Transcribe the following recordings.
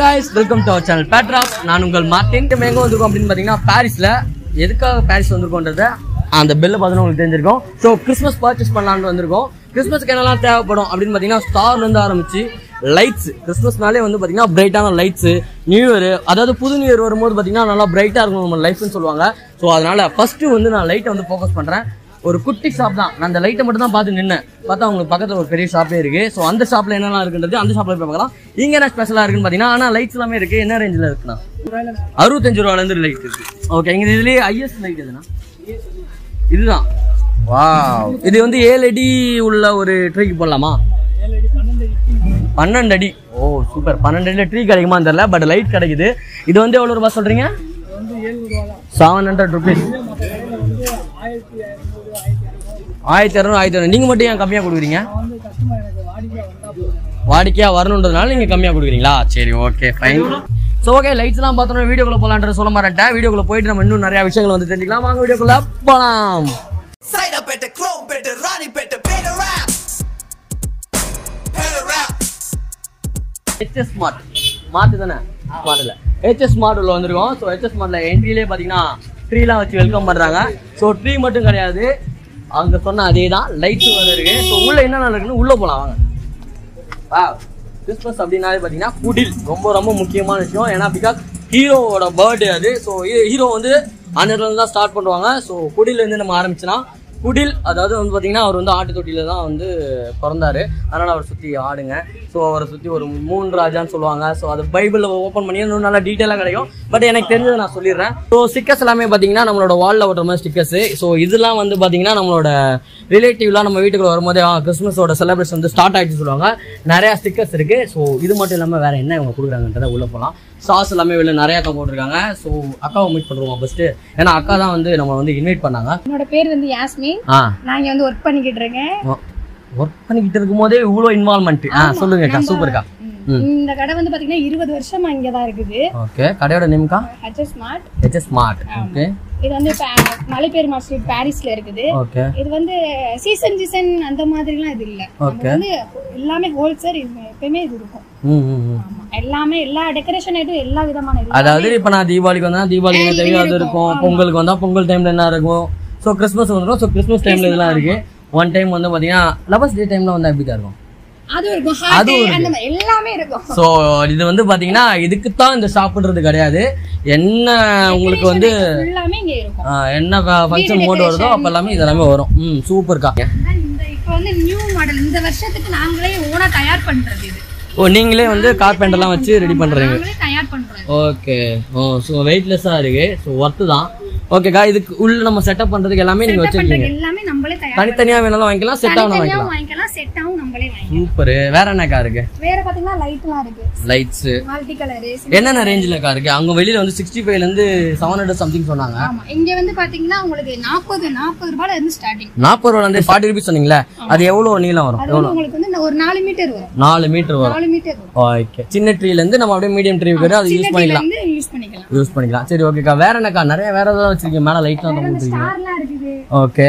guys welcome to our channel பேட்ராஸ் நான் உங்கள் மார்டின் நம்ம எங்க வந்திருக்கோம் அப்படின்னு பார்த்தீங்கன்னா பாரிஸ்ல எதுக்காக பாரிஸ் வந்திருக்கோன்றத அந்த பெல்ல பார்த்தீங்கன்னா உங்களுக்கு தெரிஞ்சிருக்கும் ஸோ கிறிஸ்மஸ் பர்ச்சேஸ் பண்ணலான்னு வந்திருக்கோம் கிறிஸ்மஸ்க்கு என்னெல்லாம் தேவைப்படும் அப்படின்னு பார்த்தீங்கன்னா ஸ்டார்ல இருந்து ஆரம்பிச்சு லைட்ஸ் கிறிஸ்மஸ்னாலே வந்து பார்த்தீங்கன்னா பிரைட்டான லைட்ஸ் நியூ இயர் அதாவது புது நியூ இயர் வரும்போது பார்த்தீங்கன்னா நல்லா பிரைட்டாக இருக்கும் நம்ம லைஃப்னு சொல்லுவாங்க ஸோ அதனால ஃபர்ஸ்ட் வந்து நான் லைட்டை வந்து ஃபோக்கஸ் பண்ணுறேன் ஒரு குட்டி ஷாப் தான் நான் அந்த லைட்டை மட்டும் தான் பார்த்து நின்னேன் பார்த்தா உங்களுக்கு பக்கத்தில் ஒரு பெரிய ஷாப்பே இருக்கு ஸோ அந்த ஷாப்ல என்னெல்லாம் இருக்குன்றது அந்த ஷாப்ல போய் பார்க்கலாம் இங்க என்ன ஸ்பெஷலா இருக்குன்னு பார்த்தீங்கன்னா ஆனால் லைட்ஸ் எல்லாமே இருக்கு என்ன ரேஞ்சில் இருக்குண்ணா அறுபத்தஞ்சு ரூபால இருந்து லைட் இருக்கு ஓகே இங்க இதுலயே ஐஎஸ் லைட் எதுனா இதுதான் வா இது வந்து ஏழு அடி உள்ள ஒரு ட்ரீக்கு போடலாமா பன்னெண்டு அடி ஓ சூப்பர் பன்னெண்டு அடியில் ட்ரீ கிடைக்குமான்னு தெரியல பட் லைட் கிடைக்குது இது வந்து எவ்வளோ ரூபாய் சொல்றீங்க செவன் ஹண்ட்ரட் ருபீஸ் ஆயிரத்தி இரநூறு ஆயிரத்தி இரநூறு நீங்கள் மட்டும் ஏன் கம்மியாக கொடுக்குறீங்க வாடிக்கையாக வரணுன்றதுனால நீங்கள் கம்மியாக கொடுக்குறீங்களா சரி ஓகே ஃபைன் ஸோ ஓகே லைட்ஸ்லாம் பார்த்தோம்னா வீடியோக்குள்ள போகலான்றது சொல்ல மாட்டேன் வீடியோக்குள்ள போயிட்டு நம்ம இன்னும் நிறைய விஷயங்கள் வந்து தெரிஞ்சுக்கலாம் வாங்க வீடியோக்குள்ள போகலாம் Side up at the chrome, better Ronnie, better better rap. Better rap. H S smart smart தானே ஸ்மார்ட் இல்லை ஹெச்எஸ் ஸ்மார்ட் உள்ள வந்திருக்கோம் ஸோ ஹெச்எஸ் ஸ்மார்ட்ல என்ட்ரிலே பார்த்தீங்கன்னா ட்ரீலாம் வச்சு வெல்கம் பண்ணுறாங்க ஸோ ட்ரீ மட்டும் கிடையாது அவங்க சொன்ன அதே தான் லைட்ஸும் வேறு இருக்கு ஸோ உள்ள என்னென்ன இருக்குன்னு உள்ளே போகலாம் வாங்க வா கிறிஸ்மஸ் அப்படின்னாலே பார்த்தீங்கன்னா குடில் ரொம்ப ரொம்ப முக்கியமான விஷயம் ஏன்னா பிகாஸ் ஹீரோவோட பர்த்டே அது ஸோ ஹீரோ வந்து அந்த இடத்துல இருந்து தான் ஸ்டார்ட் பண்ணுவாங்க ஸோ குடிலேருந்து நம்ம ஆரம்பிச்சுனா குடில் அதாவது வந்து பார்த்தீங்கன்னா அவர் வந்து ஆட்டு தொட்டியில தான் வந்து பிறந்தாரு அதனால அவர் சுற்றி ஆடுங்க ஸோ அவரை சுற்றி ஒரு மூணு ராஜான்னு சொல்லுவாங்க ஸோ அது பைபிளில் ஓப்பன் பண்ணி இன்னும் நல்லா டீட்டெயிலாக கிடைக்கும் பட் எனக்கு தெரிஞ்சதை நான் சொல்லிடுறேன் ஸோ ஸ்டிக்கர்ஸ் எல்லாமே பார்த்தீங்கன்னா நம்மளோட வாலில் ஓட்டுற மாதிரி ஸ்டிக்கர்ஸ் ஸோ இதெல்லாம் வந்து பார்த்தீங்கன்னா நம்மளோட ரிலேட்டிவ்லாம் நம்ம வீட்டுக்குள்ள வரும்போது ஆ கிறிஸ்மஸோட செலிப்ரேஷன் வந்து ஸ்டார்ட் ஆயிடுச்சு சொல்லுவாங்க நிறையா ஸ்டிக்கர்ஸ் இருக்கு ஸோ இது மட்டும் இல்லாமல் வேற என்ன இவங்க கொடுக்குறாங்கன்றத உள்ள போகலாம் சாஸ் எல்லாமே வெளில நிறைய அக்கா போட்டிருக்காங்க ஸோ அக்காவை மீட் பண்ணுவோம் ஃபர்ஸ்ட் ஏன்னா அக்கா தான் வந்து நம்ம வந்து இன்வைட் பண்ணாங்க என்னோட பேர் வந்து யாஸ்மின் ஆ நான் இங்க வந்து ஒர்க் பண்ணிக்கிட்டு இருக்கேன் ஒர்க் பண்ணிக்கிட்டு இருக்கும் போதே இவ்வளோ இன்வால்மெண்ட் ஆ சொல்லுங்க அக்கா சூப்பர்க்கா ம் இந்த கடை வந்து பாத்தீங்கன்னா இருபது வருஷமா இங்க தான் இருக்குது ஓகே கடையோட நேம்க்கா H S smart H S smart okay இது வந்து பா- மலைப்பெருமாள் ஸ்ட்ரீட் பாரிஸ்ல இருக்குது ஓகே இது வந்து சீசன் சீசன் அந்த மாதிரிலாம் இது இல்ல நம்ம Okay. வந்து எல்லாமே ஹோல்சேல் எப்பயுமே இது இருக்கும் ம் ம் ம் ஆமா எல்லாமே எல்லா டெக்கரேஷன் ஐட்டம் எல்லா விதமான இது அதாவது இப்போ நான் தீபாவளிக்கு வந்தா தீபாவளிக்கு என்ன தேவையோ அது இருக்கும் பொங்கலுக்கு வந்தா பொங்கல் டைம்ல என்ன இருக்கும் ஸோ கிறிஸ்மஸ் வந்துடும் ஸோ கிறிஸ்மஸ் டைம்ல இதெல்லாம் இருக்கு ஒன் டைம் வந்து பாத்தீங்கன்னா லவர்ஸ் டே டைம்ல வந்தா எப்படி இருக்கும் அதுவும் இருக்கும் ஹார்ட் அந்த மாதிரி எல்லாமே இருக்கும் ஸோ இது வந்து பாத்தீங்கன்னா இதுக்கு தான் இந்த ஷாப்புன்றது கிடையாது என்ன உங்களுக்கு வந்து எல்லாமே இங்க இருக்கும் ஆ, என்ன ஃபங்க்ஷன் மோட் வருதோ அப்ப எல்லாமே இது எல்லாமே வரும் ம் சூப்பர்க்கா அதான் இந்த இப்போ வந்து நியூ மாடல் இந்த வருஷத்துக்கு நாங்களே ஓனா தயார் பண்றது இது ஓ நீங்களே வந்து கார்பெண்டர்லாம் வச்சு ரெடி பண்றீங்க நாங்களே தயார் பண்றது ஓகே ஓ ஸோ வெயிட்லெஸ்ஸாக இருக்கு ஸோ ஒர்த்து தான் ஓகேக்கா இதுக்கு உள்ள நம்ம செட்டப் பண்றதுக்கு எல்லாமே நீங்க செட்டப் வச்சிருக்கீங்க பண்றது எல்லாமே நம்மளே தயார் தனித்தனியா வேணாலும் வாங்கிக்கலாம் செட் ஆகணும் தனித்தனியாவும் வாங்கிக்கலாம் வாங்கிக்கலாம் செட்டாவும் நம்மளே வாங்கிக்கலாம் சூப்பர் வேற என்னக்கா இருக்கு வேற பாத்தீங்கன்னா லைட்லாம் இருக்கு லைட்ஸ் மல்டி கலரு என்னென்ன ரேஞ்சிலக்கா இருக்கு அவங்க வெளியில வந்து சிக்ஸ்டி ஃபைவ்ல இருந்து செவன் ஹண்ட்ரட் சம்திங் சொன்னாங்க ஆமா இங்க வந்து பாத்தீங்கன்னா உங்களுக்கு நாற்பது நாற்பது ரூபாயில இருந்து ஸ்டார்டிங் நாற்பது ரூபா வந்து ஃபார்ட்டி ருபீஸ் சொன்னீங்களே அது எவ்வளவு நீளம் வரும் அது வந்து உங்களுக்கு வந்து ஒரு நாலு மீட்டர் வரும் நாலு மீட்டர் வரும் நாலு மீட்டர் வரும் ஓகே சின்ன ட்ரீல இருந்து நம்ம அப்படியே மீடியம் ட்ரீ வரை அதை யூஸ் சின்ன பண்ணிக்கலாம் வந்து யூஸ் பண்ணிக்கலாம் யூஸ் பண்ணிக்கலாம் சரி ஓகேக்கா வேற என்னக்கா நிறைய வேற ஏதாவது வச்சிருக்கீங்க மேல லைட்லாம் கொடுத்துருக்கீங்க ஸ்டார்லாம் இருக்குது ஓகே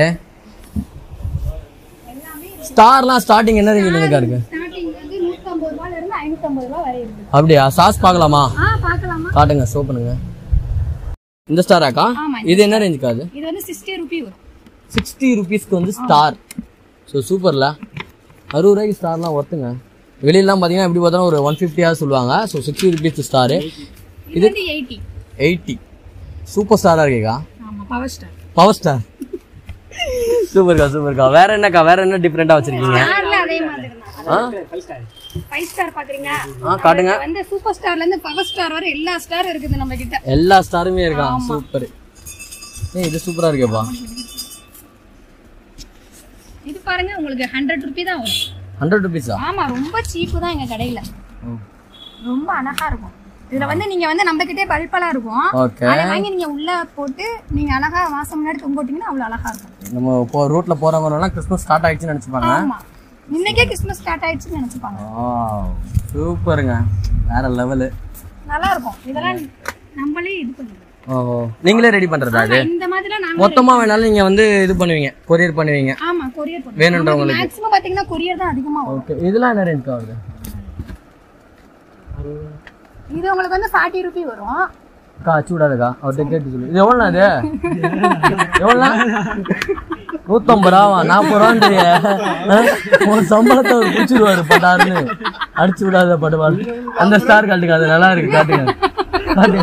ஸ்டார்லாம் ஸ்டார்டிங் என்ன ரேஞ்சில் இருக்கா இருக்கு ஸ்டார்டிங் வந்து நூத்தம்பது ரூபாயில இருந்து ஐநூத்தம்பது ரூபாய் வரை இருக்குது அப்படியா சாஸ் பார்க்கலாமா ஆ பாக்கலாமா காட்டுங்க ஷோ பண்ணுங்க இந்த ஸ்டாராக்கா ஆமா, இது என்ன ரேஞ்சுக்கா அது இது வந்து சிக்ஸ்டி ருபி வரும் சிக்ஸ்டி ருபீஸ்க்கு வந்து ஸ்டார் ஸோ சூப்பர்ல அறுபது ரூபாய்க்கு ஸ்டார்லாம் ஒர்த்துங்க வெளியிலாம் பார்த்தீங்கன்னா எப்படி பார்த்தாலும் ஒரு ஒன் ஃபிஃப்டியாக சொல்லுவாங்க ஸோ சிக்ஸ்டி ருபீஸ் ஸ்டாரு இது வந்து எயிட்டி எயிட்டி சூப்பர் ஸ்டாராக இருக்கேக்கா ஆமா பவர் ஸ்டார் பவர் ஸ்டார் சூப்பர்க்கா சூப்பர்க்கா வேற என்னக்கா வேற என்ன டிஃப்ரெண்ட்டாக வச்சிருக்கீங்க ஸ்டார்ல அதே மாதிரி தான் ஆ ஃபைவ் ஸ்டார் பாக்குறீங்களா ஆ காட்டுங்க இது வந்து சூப்பர் ஸ்டார்ல இருந்து பவர் ஸ்டார் வரை எல்லா ஸ்டாரும் இருக்குது நம்ம கிட்ட எல்லா ஸ்டாருமே இருக்கான் சூப்பர் ஏய் இது சூப்பரா இருக்கேப்பா இது பாருங்க உங்களுக்கு ஹண்ட்ரட் ருபி தான் வரும் ஹண்ட்ரட் ருபீஸா ஆமா ரொம்ப சீப்பு தான் எங்க கடையில ரொம்ப அழகா இருக்கும் இதுல வந்து நீங்க வந்து நம்ம கிட்டே பல்பெல்லாம் இருக்கும் ஓகே அதை வாங்கி நீங்க உள்ள போட்டு நீங்க அழகா மாசம் முன்னாடி தொங்க போட்டீங்கன்னா அவ்வளவு அழகா இருக்கும் நம்ம போ ரோட்ல போறவங்கலாம் கிறிஸ்மஸ் ஸ்டார்ட் ஆயிடுச்சுன்னு நினைச்சுப்பாங்க ஆமா இன்னைக்கே கிறிஸ்மஸ் ஸ்டார்ட் ஆயிடுச்சுன்னு நினைச்சுப்பாங்க சூப்பருங்க வேற லெவலு நல்லா இருக்கும் இதெல்லாம் நம்மளே இது பண்ணுவோம் ஓஹோ நீங்களே ரெடி பண்றதா இது இந்த மாதிரிலாம் நாங்க மொத்தமா வேணாலும் நீங்க வந்து இது பண்ணுவீங்க கொரியர் பண்ணுவீங்க ஆமா கொரியர் பண்ணுவோம் வேணுன்றவங்களுக்கு மேக்ஸிமம் பாத்தீங்கன்னா கொரியர் தான் அதிகமா வரும் ஓகே இதெல்லாம் என்ன ரேஞ்ச் ஆகுது இது உங்களுக்கு வந்து ஃபார்ட்டி ருபி வரும் அக்கா அச்சு விடாதக்கா அவர்கிட்ட கேட்டு சொல்லு இது எவ்வளோண்ணா இது எவ்வளோண்ணா நூற்றம்பது ரூபாவா நாற்பது ரூபான்றிய உன் சம்பளத்தை அவர் பிடிச்சிருவாரு பட்டாருன்னு அடிச்சு விடாத படுவார் அந்த ஸ்டார் காட்டுங்க அது நல்லா இருக்கு காட்டுங்க காட்டுங்க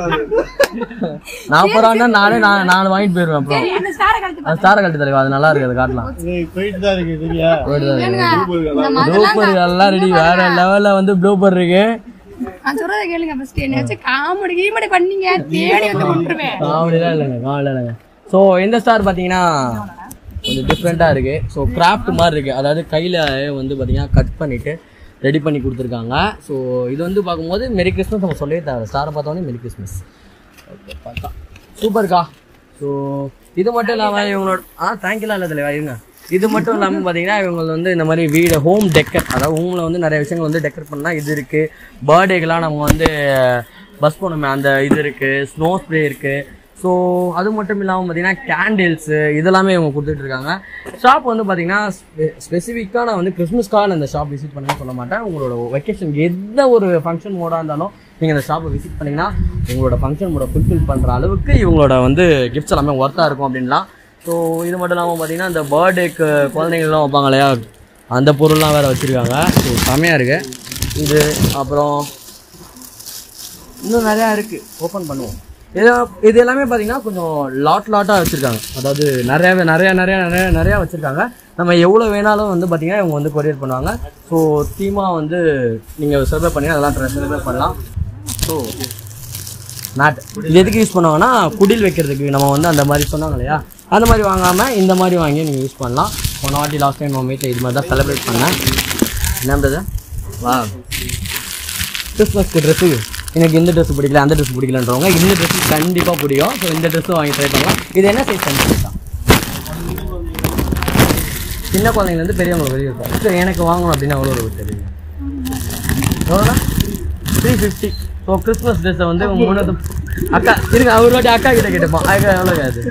நாற்பது ரூபான்னா நானே நான் நான் வாங்கிட்டு போயிருவேன் அப்புறம் சரி அந்த ஸ்டாரை கழிச்சு அந்த ஸ்டாரை கழட்டி தலைவா அது நல்லா இருக்கு அது காட்டலாம் போயிட்டு தான் இருக்கு சரியா இந்த மாதிரிலாம் ப்ளூப்பர் எல்லாம் ரெடி வேற லெவல்ல வந்து ப்ளூப்பர் இருக்கு நான் சொல்றதை கேளுங்க ஃபர்ஸ்ட் என்ன வச்சு காமெடி கீமெடி பண்ணீங்க தேடி வந்து கொண்டுருவேன் காமெடிலாம் இல்லைங்க காமெடிலாம் இல்லைங்க ஸோ இந்த ஸ்டார் பார்த்தீங்கன்னா கொஞ்சம் டிஃப்ரெண்ட்டாக இருக்குது ஸோ கிராஃப்ட் மாதிரி இருக்குது அதாவது கையில் வந்து பார்த்தீங்கன்னா கட் பண்ணிவிட்டு ரெடி பண்ணி கொடுத்துருக்காங்க ஸோ இது வந்து பார்க்கும்போது மெரி கிறிஸ்மஸ் நம்ம சொல்லவே தேவை ஸ்டாரை பார்த்தோன்னே மெரி கிறிஸ்மஸ் ஓகே பார்த்தா சூப்பர்க்கா ஸோ இது மட்டும் இல்லாமல் இவங்களோட ஆ தேங்க்யூலாம் இல்லை தலைவா இருங்க இது மட்டும் இல்லாமல் பார்த்தீங்கன்னா இவங்க வந்து இந்த மாதிரி வீடு ஹோம் டெக்கர் அதாவது ஹோமில் வந்து நிறைய விஷயங்கள் வந்து டெக்கர் பண்ணால் இது இருக்குது பர்த்டேக்கெலாம் நம்ம வந்து பஸ் போனோமே அந்த இது இருக்குது ஸ்னோ ஸ்ப்ரே இருக்குது ஸோ அது மட்டும் இல்லாமல் பார்த்தீங்கன்னா கேண்டில்ஸு இதெல்லாமே இவங்க கொடுத்துட்டு இருக்காங்க ஷாப் வந்து பார்த்தீங்கன்னா ஸ்பெசிஃபிக்காக நான் வந்து கிறிஸ்மஸ்க்காக நான் இந்த ஷாப் விசிட் பண்ண சொல்ல மாட்டேன் உங்களோட வெக்கேஷன் எந்த ஒரு ஃபங்க்ஷன் மோடாக இருந்தாலும் நீங்கள் இந்த ஷாப்பை விசிட் பண்ணிங்கன்னா உங்களோட ஃபங்க்ஷன் மோட ஃபுல்ஃபில் பண்ணுற அளவுக்கு இவங்களோட வந்து கிஃப்ட்ஸ் எல்லாமே ஒர்த்தாக இருக்கும் அப்படின்லாம் ஸோ இது மட்டும் இல்லாமல் பார்த்தீங்கன்னா இந்த பர்த்டேக்கு குழந்தைங்கள்லாம் வைப்பாங்க இல்லையா அந்த பொருள்லாம் வேறு வச்சுருக்காங்க ஸோ செமையாக இருக்குது இது அப்புறம் இன்னும் நிறையா இருக்குது ஓப்பன் பண்ணுவோம் இது இது எல்லாமே பார்த்தீங்கன்னா கொஞ்சம் லாட் லாட்டாக வச்சுருக்காங்க அதாவது நிறையாவே நிறையா நிறையா நிறையா நிறையா வச்சுருக்காங்க நம்ம எவ்வளோ வேணாலும் வந்து பார்த்தீங்கன்னா இவங்க வந்து கொரியர் பண்ணுவாங்க ஸோ தீமாக வந்து நீங்கள் சர்வே பண்ணி அதெல்லாம் சர்வே பண்ணலாம் ஸோ மேட் இது எதுக்கு யூஸ் பண்ணுவாங்கன்னா குடில் வைக்கிறதுக்கு நம்ம வந்து அந்த மாதிரி சொன்னாங்க இல்லையா அந்த மாதிரி வாங்காமல் இந்த மாதிரி வாங்கி நீங்கள் யூஸ் பண்ணலாம் போன வாட்டி லாஸ்ட் டைம் நம்ம வீட்டில் இது மாதிரி தான் செலிப்ரேட் பண்ணேன் என்னன்றது வா கிறிஸ்மஸ்க்கு ட்ரெஸ்ஸு எனக்கு இந்த ட்ரெஸ் பிடிக்கல அந்த ட்ரெஸ் பிடிக்கலன்றவங்க இந்த ட்ரெஸ் கண்டிப்பாக பிடிக்கும் ஸோ இந்த ட்ரெஸ்ஸும் வாங்கி ட்ரை பண்ணலாம் இது என்ன சைஸ் கண்டிப்பாக சின்ன குழந்தைங்கலேருந்து பெரியவங்களுக்கு வரையும் இருக்கும் ஸோ எனக்கு வாங்கணும் அப்படின்னா எவ்வளோ ஒரு தெரியும் எவ்வளோண்ணா த்ரீ ஃபிஃப்டி ஸோ கிறிஸ்மஸ் ட்ரெஸ்ஸை வந்து மூணு அக்கா இருங்க அவர் வாட்டி அக்கா கிட்ட கேட்டுப்போம் அக்கா எவ்வளோ அது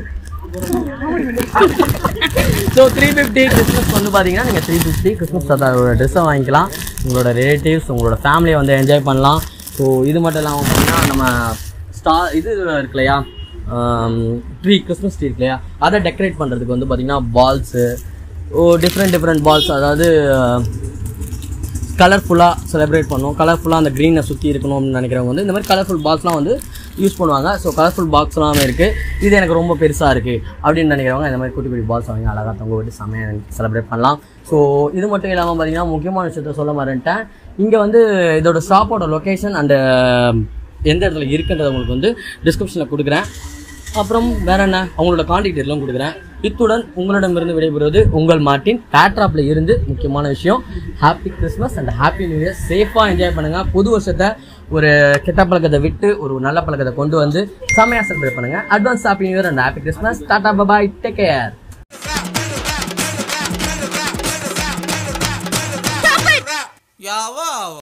ஸோ த்ரீ ஃபிஃப்டி கிறிஸ்மஸ் வந்து பார்த்தீங்கன்னா நீங்கள் த்ரீ ஃபிஃப்டி கிறிஸ்மஸ் தாத்தாவோட ட்ரெஸ்ஸை வாங்கிக்கலாம் உங்களோட ரிலேட்டிவ்ஸ் உங்களோட ஃபேமிலியை வந்து என்ஜாய் பண்ணலாம் ஸோ இது மட்டும் இல்லாமல் பார்த்தீங்கன்னா நம்ம ஸ்டா இது இருக்கு இல்லையா ட்ரீ கிறிஸ்மஸ் ட்ரீ இருக்கு இல்லையா அதை டெக்கரேட் பண்ணுறதுக்கு வந்து பார்த்தீங்கன்னா பால்ஸு ஓ டிஃப்ரெண்ட் டிஃப்ரெண்ட் பால்ஸ் அதாவது கலர்ஃபுல்லாக செலிப்ரேட் பண்ணுவோம் கலர்ஃபுல்லாக அந்த க்ரீனை சுற்றி இருக்கணும் அப்படின்னு நினைக்கிறவங்க வந்து இந்த மாதிரி கலர்ஃபுல் பாக்ஸ்லாம் வந்து யூஸ் பண்ணுவாங்க ஸோ கலர்ஃபுல் பாக்ஸ்லாம் இருக்குது இது எனக்கு ரொம்ப பெருசாக இருக்குது அப்படின்னு நினைக்கிறவங்க இந்த மாதிரி குட்டி குட்டி பால்ஸ் வாங்கி அழகாக தொங்க விட்டு செம்மையாக செலிப்ரேட் பண்ணலாம் ஸோ இது மட்டும் இல்லாமல் பார்த்தீங்கன்னா முக்கியமான விஷயத்த சொல்ல மாட்டேன்ட்டேன் இங்கே வந்து இதோட ஷாப்போட லொக்கேஷன் அண்டு எந்த இடத்துல இருக்குன்றது உங்களுக்கு வந்து டிஸ்கிரிப்ஷனில் கொடுக்குறேன் அப்புறம் வேற என்ன அவங்களோட கான்டாக்ட் எல்லாம் கொடுக்குறேன் இத்துடன் உங்களிடமிருந்து விடைபெறுவது உங்கள் மார்ட்டின் பேட்ராப்ல இருந்து முக்கியமான விஷயம் happy Christmas and happy new year சேஃபாக என்ஜாய் பண்ணுங்க புது வருஷத்தை ஒரு கெட்ட பழக்கத்தை விட்டு ஒரு நல்ல பழக்கத்தை கொண்டு வந்து செம்மையாக செலிப்ரேட் பண்ணுங்க advance happy new year and happy Christmas டாடா பபாய் டேக் கேர் Yawa.